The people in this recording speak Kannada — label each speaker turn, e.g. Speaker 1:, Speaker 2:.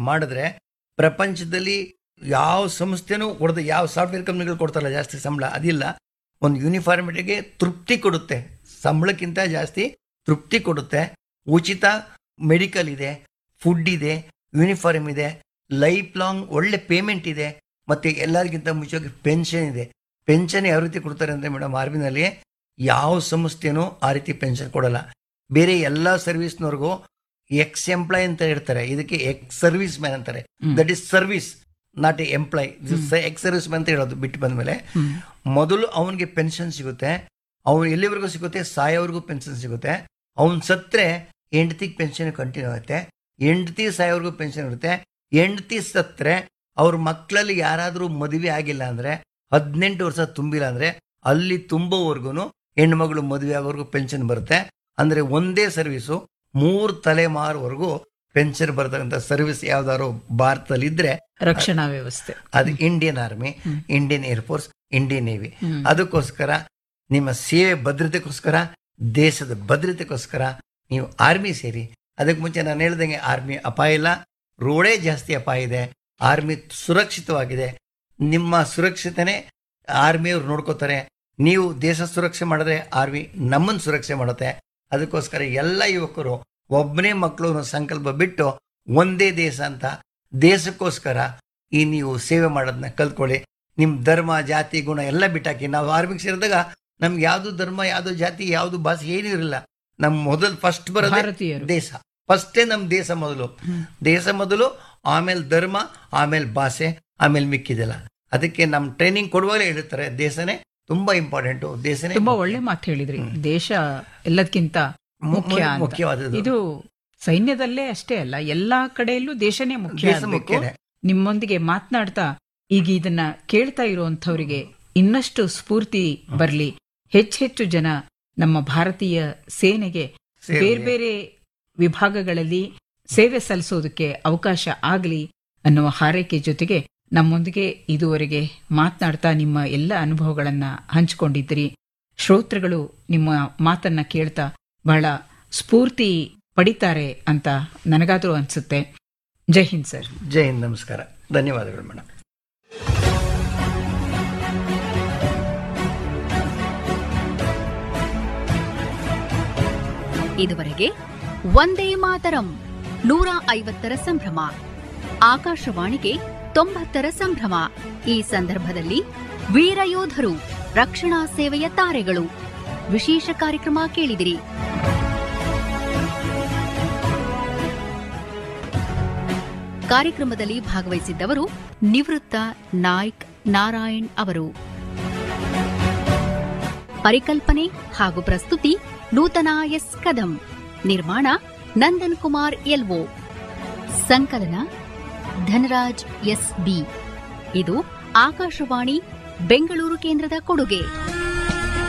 Speaker 1: ಮಾಡಿದ್ರೆ ಪ್ರಪಂಚದಲ್ಲಿ ಯಾವ ಸಂಸ್ಥೆನೂ ಕೊಡದೆ ಯಾವ ಸಾಫ್ಟ್ವೇರ್ ಕಂಪ್ನಿಗಳು ಕೊಡ್ತಾರಲ್ಲ ಜಾಸ್ತಿ ಸಂಬಳ ಅದಿಲ್ಲ ಒಂದು ಯೂನಿಫಾರ್ಮಿಟಿಗೆ ತೃಪ್ತಿ ಕೊಡುತ್ತೆ ಸಂಬಳಕ್ಕಿಂತ ಜಾಸ್ತಿ ತೃಪ್ತಿ ಕೊಡುತ್ತೆ ಉಚಿತ ಮೆಡಿಕಲ್ ಇದೆ ಫುಡ್ ಇದೆ ಯೂನಿಫಾರ್ಮ್ ಇದೆ ಲೈಫ್ ಲಾಂಗ್ ಒಳ್ಳೆ ಪೇಮೆಂಟ್ ಇದೆ ಮತ್ತೆ ಎಲ್ಲರಿಗಿಂತ ಮುಖ್ಯವಾಗಿ ಪೆನ್ಷನ್ ಇದೆ ಪೆನ್ಷನ್ ಯಾವ ರೀತಿ ಕೊಡ್ತಾರೆ ಅಂದ್ರೆ ಮೇಡಮ್ ಆರ್ಮಿನಲ್ಲಿ ಯಾವ ಸಂಸ್ಥೆನೂ ಆ ರೀತಿ ಪೆನ್ಷನ್ ಕೊಡಲ್ಲ ಬೇರೆ ಎಲ್ಲ ಸರ್ವಿಸ್ನವ್ರಿಗೂ ಎಕ್ಸ್ ಎಂಪ್ಲಾಯ್ ಅಂತ ಇರ್ತಾರೆ ಇದಕ್ಕೆ ಎಕ್ಸ್ ಸರ್ವಿಸ್ ಮ್ಯಾನ್ ಅಂತಾರೆ
Speaker 2: hmm.
Speaker 1: That is service not a employ ex service man ಅಂತ ಹೇಳೋದು ಬಿಟ್ಟು ಬಂದ್ಮೇಲೆ
Speaker 2: ಹ್ಮ್.
Speaker 1: ಮೊದಲು ಅವನಿಗೆ ಪೆನ್ಷನ್ ಸಿಗುತ್ತೆ ಅವನು ಎಲ್ಲಿವರೆಗೂ ಸಿಗುತ್ತೆ ಸಾಯೋವರೆಗೂ ಪೆನ್ಷನ್ ಸಿಗುತ್ತೆ ಅವನ್ ಸತ್ರೆ ಹೆಂಡತಿಗೆ ಪೆನ್ಷನ್ ಕಂಟಿನ್ಯೂ ಆಗುತ್ತೆ ಹೆಂಡತಿ ಸಾಯೋವರೆಗೂ ಪೆನ್ಷನ್ ಇರುತ್ತೆ ಹೆಂಡತಿ ಸತ್ರೆ ಅವ್ರ ಮಕ್ಕಳಲ್ಲಿ ಯಾರಾದರೂ ಮದುವೆ ಆಗಿಲ್ಲ ಅಂದ್ರೆ ಹದಿನೆಂಟು ವರ್ಷ ತುಂಬಿಲ್ಲ ಅಂದ್ರೆ ಅಲ್ಲಿ ತುಂಬುವವರೆಗೂ ಹೆಣ್ಮಗಳು ಮದುವೆ ಆಗೋವರೆಗೂ ಪೆನ್ಷನ್ ಬರುತ್ತೆ ಅಂದ್ರೆ ಒಂದೇ ಸರ್ವಿಸು ಮೂರು ತಲೆಮಾರುವರೆಗೂ ಪೆನ್ಷನ್ ಬರ್ತಕ್ಕಂಥ ಸರ್ವಿಸ್ ಯಾವ್ದಾದ್ರು ಭಾರತದಲ್ಲಿ ಇದ್ರೆ
Speaker 2: ರಕ್ಷಣಾ ವ್ಯವಸ್ಥೆ
Speaker 1: ಅದು Indian army
Speaker 2: hmm.
Speaker 1: Indian air force Indian navy
Speaker 2: hmm.
Speaker 1: ಅದಕ್ಕೋಸ್ಕರ ನಿಮ್ಮ ಸೇವೆ ಭದ್ರತೆಗೋಸ್ಕರ ದೇಶದ ಭದ್ರತೆಗೋಸ್ಕರ ನೀವು ಆರ್ಮಿ ಸೇರಿ ಅದಕ್ಕೆ ಮುಂಚೆ ನಾನು ಹೇಳ್ದಂಗೆ ಆರ್ಮಿ ಅಪಾಯ ಇಲ್ಲ ರೋಡೇ ಜಾಸ್ತಿ ಅಪಾಯ ಇದೆ ಆರ್ಮಿ ಸುರಕ್ಷಿತವಾಗಿದೆ ನಿಮ್ಮ ಸುರಕ್ಷತೆನೇ ಆರ್ಮಿಯವ್ರು ನೋಡ್ಕೋತಾರೆ ನೀವು ದೇಶ ಸುರಕ್ಷೆ ಮಾಡಿದ್ರೆ ಆರ್ಮಿ ನಮ್ಮನ್ನು ಸುರಕ್ಷೆ ಮಾಡುತ್ತೆ ಅದಕ್ಕೋಸ್ಕರ ಎಲ್ಲ ಯುವಕರು ಒಬ್ಬನೇ ಮಕ್ಕಳು ಅನ್ನೋ ಸಂಕಲ್ಪ ಬಿಟ್ಟು ಒಂದೇ ದೇಶ ಅಂತ ದೇಶಕ್ಕೋಸ್ಕರ ಈ ನೀವು ಸೇವೆ ಮಾಡೋದನ್ನ ಕಲ್ತ್ಕೊಳ್ಳಿ ನಿಮ್ಮ ಧರ್ಮ ಜಾತಿ ಗುಣ ಎಲ್ಲ ಬಿಟ್ಟಾಕಿ ನಾವು ಆರ್ಮಿಗೆ ಸೇರಿದಾಗ ನಮ್ಗೆ ಯಾವ್ದು ಧರ್ಮ ಯಾವ್ದು ಜಾತಿ ಯಾವ್ದು ಭಾಷೆ ಏನೂ ಇರಲಿಲ್ಲ ನಮ್ ಮೊದಲು ಫಸ್ಟ್ ಬರೋದೇ
Speaker 2: ಭಾರತೀಯರು
Speaker 1: ದೇಶ ಫಸ್ಟೇ ನಮ್ಮ ದೇಶ ಮೊದಲು
Speaker 2: ಹ್ಮ್.
Speaker 1: ದೇಶ ಮೊದಲು ಆಮೇಲೆ ಧರ್ಮ ಆಮೇಲೆ ಭಾಷೆ ಆಮೇಲೆ ಮಿಕ್ಕಿದೆಲ್ಲ ಅದಕ್ಕೆ ನಮ್ಮ ಟ್ರೈನಿಂಗ್ ಕೊಡುವಾಗಲೇ ಹೇಳ್ತಾರೆ ದೇಶನೇ ತುಂಬಾ ಇಂಪಾರ್ಟೆಂಟು ದೇಶನೇ
Speaker 2: ತುಂಬಾ ಒಳ್ಳೆ ಮಾತು ಹೇಳಿದ್ರಿ ದೇಶ ಎಲ್ಲದಕ್ಕಿಂತ
Speaker 1: ಮು-
Speaker 2: ಮುಖ್ಯ ಅಂತ.
Speaker 1: ಮುಖ್ಯವಾದದ್ದು
Speaker 2: ಇದು ಸೈನ್ಯದಲ್ಲೇ ಅಷ್ಟೇ ಅಲ್ಲ ಎಲ್ಲಾ ಕಡೆಯಲ್ಲೂ ದೇಶನೇ ಮುಖ್ಯ
Speaker 1: ದೇಶ
Speaker 2: ಆಗ್ಬೇಕು.
Speaker 1: ಮುಖ್ಯನೇ
Speaker 2: ನಿಮ್ಮೊಂದಿಗೆ ಮಾತನಾಡ್ತಾ ಈಗ ಇದನ್ನ ಕೇಳ್ತಾ ಇರುವಂತವರಿಗೆ ಇನ್ನಷ್ಟು ಸ್ಫೂರ್ತಿ ಬರ್ಲಿ ಹೆಚ್ಚೆಚ್ಚು ಜನ ನಮ್ಮ ಭಾರತೀಯ ಸೇನೆಗೆ
Speaker 1: ಸೇವೆ.
Speaker 2: ಬೇರೆ ಬೇರೆ ವಿಭಾಗಗಳಲ್ಲಿ ಸೇವೆ ಸಲ್ಲಿಸೋದಕ್ಕೆ ಅವಕಾಶ ಆಗಲಿ ಅನ್ನುವ ಹಾರೈಕೆ ಜೊತೆಗೆ ನಮ್ಮೊಂದಿಗೆ ಇದುವರೆಗೆ ಮಾತನಾಡ್ತಾ ನಿಮ್ಮ ಎಲ್ಲ ಅನುಭವಗಳನ್ನ ಹಂಚಿಕೊಂಡಿದ್ದೀರಿ ಶ್ರೋತೃಗಳು ನಿಮ್ಮ ಮಾತನ್ನ ಕೇಳ್ತಾ ಬಹಳ ಸ್ಫೂರ್ತಿ ಪಡಿತಾರೆ ಅಂತ ನನಗಾದ್ರೂ ಅನ್ಸುತ್ತೆ ಜೈ ಹಿಂದ್ ಸರ್
Speaker 1: ಜೈ ಹಿಂದ್ ನಮಸ್ಕಾರ ಧನ್ಯವಾದಗಳು ಮೇಡಮ್
Speaker 3: ಇದುವರೆಗೆ ಒಂದೇ ಮಾತರಂ ನೂರ ಐವತ್ತರ ಸಂಭ್ರಮ ಆಕಾಶವಾಣಿಗೆ ತೊಂಬತ್ತರ ಸಂಭ್ರಮ ಈ ಸಂದರ್ಭದಲ್ಲಿ ವೀರಯೋಧರು ರಕ್ಷಣಾ ಸೇವೆಯ ತಾರೆಗಳು ವಿಶೇಷ ಕಾರ್ಯಕ್ರಮ ಕೇಳಿದಿರಿ ಕಾರ್ಯಕ್ರಮದಲ್ಲಿ ಭಾಗವಹಿಸಿದ್ದವರು ನಿವೃತ್ತ ನಾಯ್ಕ್ ನಾರಾಯಣ್ ಅವರು ಪರಿಕಲ್ಪನೆ ಹಾಗೂ ಪ್ರಸ್ತುತಿ ನೂತನ ಎಸ್ ಕದಂ ನಿರ್ಮಾಣ ನಂದನ್ ಕುಮಾರ್ ಎಲ್ಒ ಸಂಕಲನ ಧನರಾಜ್ ಎಸ್ ಬಿ ಇದು ಆಕಾಶವಾಣಿ ಬೆಂಗಳೂರು ಕೇಂದ್ರದ ಕೊಡುಗೆ